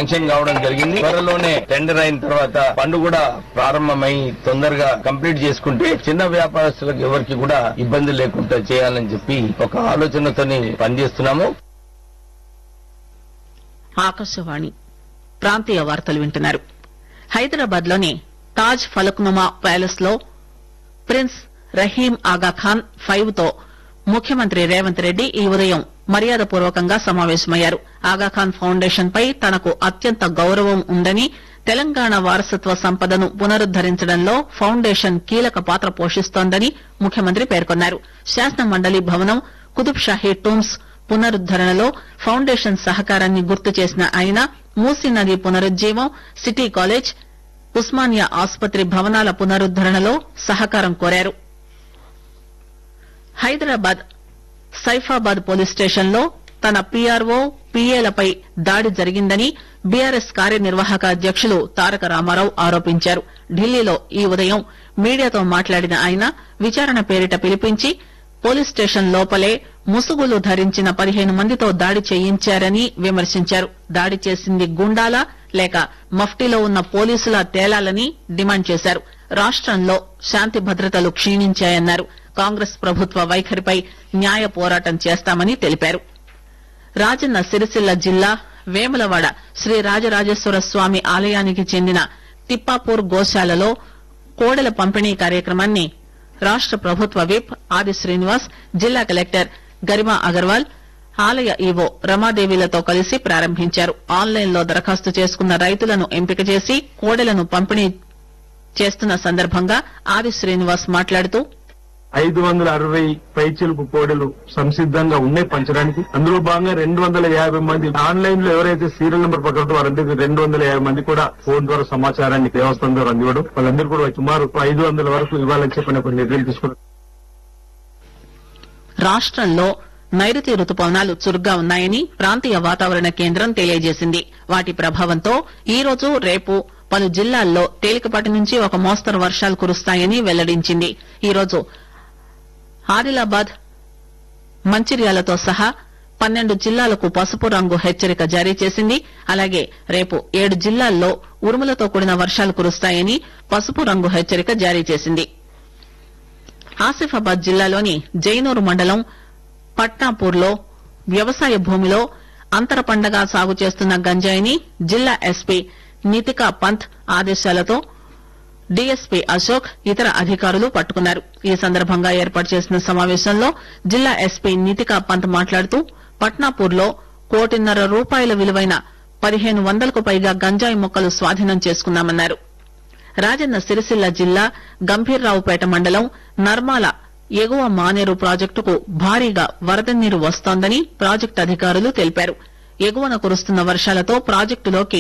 sanction కావడం జరిగింది త్వరలోనే టెండర్ అయిన తర్వాత పనులు కూడా ప్రారంభమై తొందరగా కంప్లీట్ చేసుకుంటే చిన్న వ్యాపారస్తులకు ఎవరికి కూడా ఇబ్బంది లేకుండా చేయాలని చెప్పి ఒక ఆలోచనతోని పనిచేస్తున్నాము ఆకాశవాణి ప్రాంతీయ వార్తలు వింటున్నారు హైదరాబాద్ లోని తాజ్ ఫలక్నుమా ప్యాలెస్ లో prince Rahim Aga Khan five తో ముఖ్యమంత్రి రేవంత్ రెడ్డి ఈ ఉదయం మర్యాదపూర్వకంగా సమావేశమయ్యారు ఆగాఖాన్ ఫౌండేషన్ పై తనకు అత్యంత గౌరవం ఉందని తెలంగాణ వారసత్వ సంపదను పునరుద్దరించడంలో ఫౌండేషన్ కీలక పాత్ర పోషిస్తోందని ముఖ్యమంత్రి పేర్కొన్నారు శాసన మండలి భవనం కుతుబ్ షాహీ టూమ్స్ పునరుద్దరణలో ఫౌండేషన్ సహకారాన్ని గుర్తు చేసిన ఆయన మూసీ నది పునరుజ్జీవం సిటీ కాలేజ్ ఉస్మానియా ఆసుపత్రి భవనాల పునరుద్దరణలో సహకారం కోరారు హైదరాబాద్ సైఫాబాద్ పోలీస్ స్టేషన్ లో తన పీఆర్ఓ పీఏలపై దాడి జరిగిందని బీఆర్ఎస్ కార్యనిర్వాహక అధ్యకులు తారక రామారావు ఆరోపించారు ఢిల్లీలో ఈ ఉదయం మీడియాతో మాట్లాడిన ఆయన విచారణ పేరిట పిలిపించి పోలీస్ స్టేషన్ లోపలే ముసుగులు ధరించిన పదిహేను మందితో దాడి చేయించారని విమర్శించారు దాడి చేసింది గుండాలా లేక మఫ్టీలో ఉన్న పోలీసులా తేలాలని డిమాండ్ చేశారు రాష్టంలో శాంతి భద్రతలు క్షీణించాయన్నారు కాంగ్రెస్ ప్రభుత్వ వైఖరిపై న్యాయ పోరాటం చేస్తామని తెలిపారు రాజన్న సిరిసిల్ల జిల్లా వేములవాడ శ్రీ రాజరాజేశ్వర స్వామి ఆలయానికి చెందిన తిప్పాపూర్ గోశాలలో కోడెల పంపిణీ కార్యక్రమాన్ని రాష్ట ప్రభుత్వ విప్ ఆది శ్రీనివాస్ జిల్లా కలెక్టర్ గరిమా అగర్వాల్ ఆలయ ఈవో రమాదేవిలతో కలిసి ప్రారంభించారు ఆన్లైన్ లో దరఖాస్తు చేసుకున్న రైతులను ఎంపిక చేసి కోడెలను పంపిణీ చేస్తున్న సందర్భంగా ఆది శ్రీనివాస్ మాట్లాడుతూ ఐదు వందల అరవై పైచిలుపు కోడలు సంసిద్ధంగా ఉన్నాయి పంచడానికి అందులో భాగంగా రెండు వందల యాభై మంది ఆన్లైన్ లో ఎవరైతే సీరియల్ నెంబర్ పక్కన వారందరికీ రెండు వందల యాభై మంది కూడా ఫోన్ ద్వారా సమాచారాన్ని దేవస్థానం ద్వారా అందివ్వడం వాళ్ళందరూ కూడా సుమారు ఐదు వందల వరకు ఇవ్వాలని చెప్పిన కొన్ని నిర్ణయం తీసుకున్నారు రాష్టంలో నైరుతి రుతుపవనాలు చురుగ్గా ఉన్నాయని ప్రాంతీయ వాతావరణ కేంద్రం తెలియజేసింది వాటి ప్రభావంతో ఈ రోజు రేపు పలు జిల్లాల్లో తేలికపాటి నుంచి ఒక మోస్తరు వర్షాలు కురుస్తాయని వెల్లడించింది ఈ రోజు ఆదిలాబాద్ మంచిర్యాలతో సహా పన్నెండు జిల్లాలకు పసుపు రంగు హెచ్చరిక జారీ చేసింది అలాగే రేపు ఏడు జిల్లాల్లో ఉరుములతో కూడిన వర్షాలు కురుస్తాయని పసుపు రంగు హెచ్చరిక జారీ చేసింది ఆసిఫాబాద్ జిల్లాలోని జైనూరు మండలం పట్నాపూర్ లో వ్యవసాయ భూమిలో అంతర పంటగా సాగు చేస్తున్న గంజాయిని జిల్లా ఎస్పీ నితికా పంత్ ఆదేశాలతో డీఎస్పీ అశోక్ ఇతర అధికారులు పట్టుకున్నారు ఈ సందర్భంగా ఏర్పాటు చేసిన సమావేశంలో జిల్లా ఎస్పీ నితికా పంత్ మాట్లాడుతూ పట్నాపూర్ లో కోటిన్నర రూపాయల విలువైన పదిహేను వందలకు పైగా గంజాయి మొక్కలు స్వాధీనం చేసుకున్నామన్నారు రాజన్న సిరిసిల్ల జిల్లా గంభీర్రావుపేట మండలం నర్మాల ఎగువ మానేరు ప్రాజెక్టుకు భారీగా వరద నీరు వస్తోందని ప్రాజెక్టు అధికారులు తెలిపారు ఎగువన కురుస్తున్న వర్షాలతో ప్రాజెక్టులోకి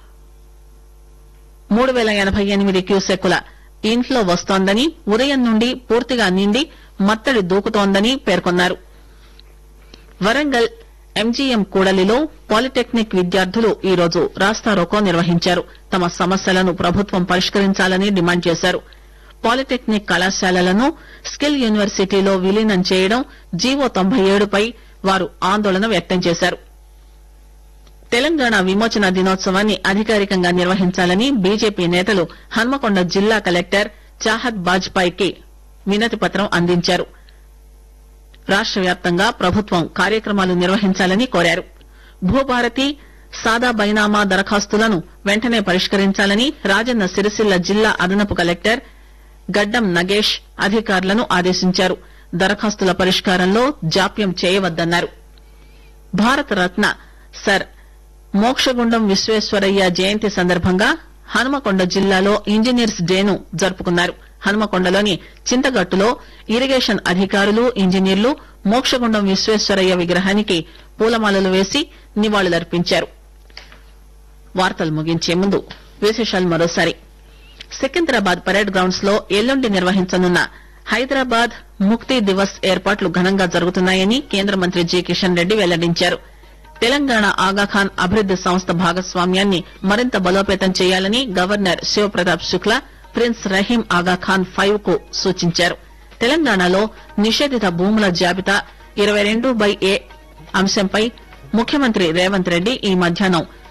మూడు పేల ఎనబై ఎనిమిది క్యూసెక్కుల ఇన్ఫ్లో వస్తోందని ఉదయం నుండి పూర్తిగా నిండి మత్తడి దూకుతోందని పేర్కొన్నారు వరంగల్ ఎంజీఎం కూడలిలో పాలిటెక్నిక్ విద్యార్థులు ఈ రోజు రాస్తారోకో నిర్వహించారు తమ సమస్యలను ప్రభుత్వం పరిష్కరించాలని డిమాండ్ చేశారు పాలిటెక్నిక్ కళాశాలలను స్కిల్ యూనివర్సిటీలో విలీనం చేయడం జీవో తొంభై ఏడుపై వారు ఆందోళన వ్యక్తం చేశారు తెలంగాణ విమోచన దినోత్సవాన్ని అధికారికంగా నిర్వహించాలని బీజేపీ నేతలు హన్మకొండ జిల్లా కలెక్టర్ చాహత్ బాజ్పాయ్కి వినతి పత్రం అందించారు రాష్ట వ్యాప్తంగా ప్రభుత్వం కార్యక్రమాలు నిర్వహించాలని కోరారు భూభారతి సాదా బైనామా దరఖాస్తులను వెంటనే పరిష్కరించాలని రాజన్న సిరిసిల్ల జిల్లా అదనపు కలెక్టర్ గడ్డం నగేష్ అధికారులను ఆదేశించారు దరఖాస్తుల పరిష్కారంలో జాప్యం చేయవద్దన్నారు భారతరత్న సర్ మోక్షగుండం విశ్వేశ్వరయ్య జయంతి సందర్భంగా హనుమకొండ జిల్లాలో ఇంజనీర్స్ డేను జరుపుకున్నారు హనుమకొండలోని చింతగట్టులో ఇరిగేషన్ అధికారులు ఇంజనీర్లు మోక్షగుండం విశ్వేశ్వరయ్య విగ్రహానికి పూలమాలలు వేసి నివాళులర్పించారు వార్తలు ముగించే ముందు విశేషాలు మరోసారి సికింద్రాబాద్ పరేడ్ గ్రౌండ్స్ లో ఎల్లుండి నిర్వహించనున్న హైదరాబాద్ ముక్తి దివస్ ఏర్పాట్లు ఘనంగా జరుగుతున్నాయని కేంద్ర మంత్రి జి కిషన్ రెడ్డి వెల్లడించారు తెలంగాణ ఆగాఖాన్ అభివృద్ది సంస్థ భాగస్వామ్యాన్ని మరింత బలోపేతం చేయాలని governor Shiv Pratap Shukla prince Rahim Aga Khan five కు సూచించారు తెలంగాణలో నిషేధిత భూముల జాబితా ఇరవై రెండు బై ఏ అంశంపై ముఖ్యమంత్రి రేవంత్ రెడ్డి ఈ మధ్యాహ్నం